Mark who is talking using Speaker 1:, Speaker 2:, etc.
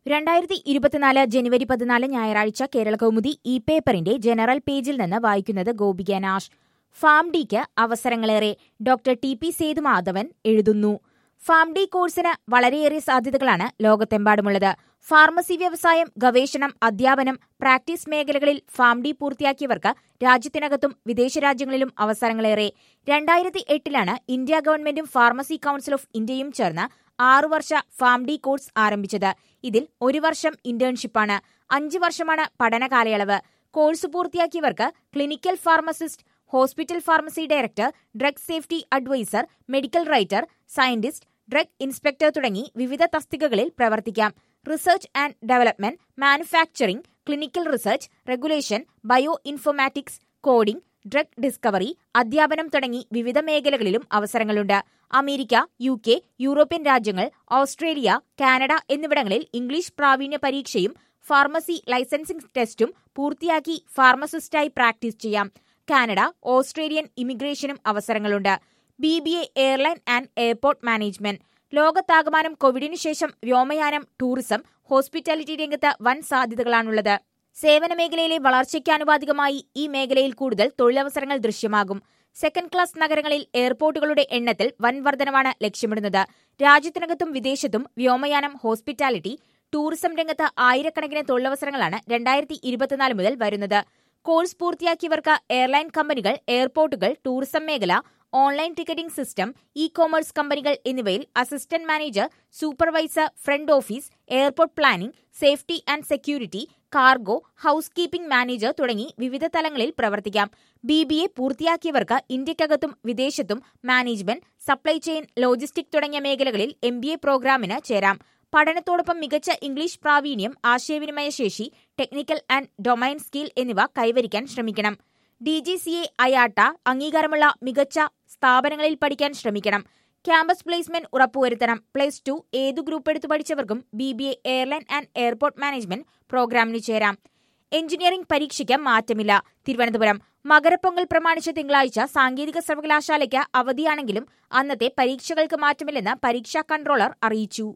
Speaker 1: രണ്ടായിരത്തി ഇരുപത്തിനാല് ജനുവരി പതിനാല് ഞായറാഴ്ച കേരള കൗമുദി ഇ പേപ്പറിന്റെ ജനറൽ പേജിൽ നിന്ന് വായിക്കുന്നത് ഗോപിക നാഷ് ഫാം ഡിക്ക് അവസരങ്ങളേറെ ഡോക്ടർ ടി പി സേതുമാധവൻ എഴുതുന്നു ഫാം ഡി കോഴ്സിന് വളരെയേറെ സാധ്യതകളാണ് ലോകത്തെമ്പാടുമുള്ളത് ഫാർമസി വ്യവസായം ഗവേഷണം അധ്യാപനം പ്രാക്ടീസ് മേഖലകളിൽ ഫാം ഡി പൂർത്തിയാക്കിയവർക്ക് രാജ്യത്തിനകത്തും വിദേശ രാജ്യങ്ങളിലും അവസരങ്ങളേറെ രണ്ടായിരത്തി എട്ടിലാണ് ഇന്ത്യ ഗവൺമെന്റും ഫാർമസി കൌൺസിൽ ഓഫ് ഇന്ത്യയും ചേർന്ന് ആറു വർഷ ഫാം ഡി കോഴ്സ് ആരംഭിച്ചത് ഇതിൽ ഒരു വർഷം ഇന്റേൺഷിപ്പാണ് അഞ്ച് വർഷമാണ് പഠന കാലയളവ് കോഴ്സ് പൂർത്തിയാക്കിയവർക്ക് clinical pharmacist hospital pharmacy director drug safety advisor medical writer scientist drug inspector തുടങ്ങി വിവിധ തസ്തികകളിൽ പ്രവർത്തിക്കാം research and development manufacturing clinical research regulation bioinformatics coding drug discovery അധ്യാപനം തുടങ്ങി വിവിധ മേഖലകളിലും അവസരങ്ങളുണ്ട് അമേരിക്ക യു കെ യൂറോപ്യൻ രാജ്യങ്ങൾ ഓസ്ട്രേലിയ കാനഡ എന്നിവിടങ്ങളിൽ ഇംഗ്ലീഷ് പ്രാവീണ്യ പരീക്ഷയും ഫാർമസി ലൈസൻസിംഗ് ടെസ്റ്റും പൂർത്തിയാക്കി ഫാർമസിസ്റ്റായി പ്രാക്ടീസ് ചെയ്യാം കാനഡ ഓസ്ട്രേലിയൻ ഇമിഗ്രേഷനും അവസരങ്ങളുണ്ട് B B A airline and airport management ലോകത്താകമാനം കോവിഡിനു ശേഷം വ്യോമയാനം ടൂറിസം ഹോസ്പിറ്റാലിറ്റി രംഗത്ത് വൻ സാധ്യതകളാണുള്ളത് സേവന മേഖലയിലെ വളർച്ചയ്ക്ക് ആനുപാതികമായി ഈ മേഖലയിൽ കൂടുതൽ തൊഴിലവസരങ്ങൾ ദൃശ്യമാകും സെക്കൻഡ് ക്ലാസ് നഗരങ്ങളിൽ എയർപോർട്ടുകളുടെ എണ്ണത്തിൽ വൻ വർധനവാണ് ലക്ഷ്യമിടുന്നത് രാജ്യത്തിനകത്തും വിദേശത്തും വ്യോമയാനം ഹോസ്പിറ്റാലിറ്റി ടൂറിസം രംഗത്ത് ആയിരക്കണക്കിന് തൊഴിലവസരങ്ങളാണ് രണ്ടായിരത്തി ഇരുപത്തിനാല് മുതൽ വരുന്നത് കോഴ്സ് പൂർത്തിയാക്കിയവർക്ക് എയർലൈൻ കമ്പനികൾ എയർപോർട്ടുകൾ ടൂറിസം മേഖല online ticketing system e commerce കമ്പനികൾ എന്നിവയിൽ assistant manager supervisor front office airport planning safety and security cargo housekeeping manager തുടങ്ങി വിവിധ തലങ്ങളിൽ പ്രവർത്തിക്കാം ബി ബി എ പൂർത്തിയാക്കിയവർക്ക് ഇന്ത്യക്കകത്തും വിദേശത്തും മാനേജ്മെന്റ് സപ്ലൈ ചെയിൻ ലോജിസ്റ്റിക് തുടങ്ങിയ മേഖലകളിൽ എം ബി എ പ്രോഗ്രാമിന് ചേരാം പഠനത്തോടൊപ്പം മികച്ച ഇംഗ്ലീഷ് പ്രാവീണ്യം ആശയവിനിമയ ശേഷി ടെക്നിക്കൽ ആൻഡ് ഡൊമൈൻ സ്കിൽ എന്നിവ കൈവരിക്കാൻ ശ്രമിക്കണം D G C A IATA അംഗീകാരമുള്ള മികച്ച സ്ഥാപനങ്ങളിൽ പഠിക്കാൻ ശ്രമിക്കണം ക്യാമ്പസ് പ്ലേസ്മെന്റ് ഉറപ്പുവരുത്തണം പ്ലസ് ടു ഏതു ഗ്രൂപ്പ് എടുത്തു പഠിച്ചവർക്കും B B A airline and airport management പ്രോഗ്രാമിന് ചേരാം എഞ്ചിനീയറിംഗ് പരീക്ഷയ്ക്ക് മാറ്റമില്ല തിരുവനന്തപുരം മകരപ്പൊങ്കൽ പ്രമാണിച്ച തിങ്കളാഴ്ച സാങ്കേതിക സർവകലാശാലയ്ക്ക് അവധിയാണെങ്കിലും അന്നത്തെ പരീക്ഷകൾക്ക് മാറ്റമില്ലെന്ന് പരീക്ഷാ കൺട്രോളർ അറിയിച്ചു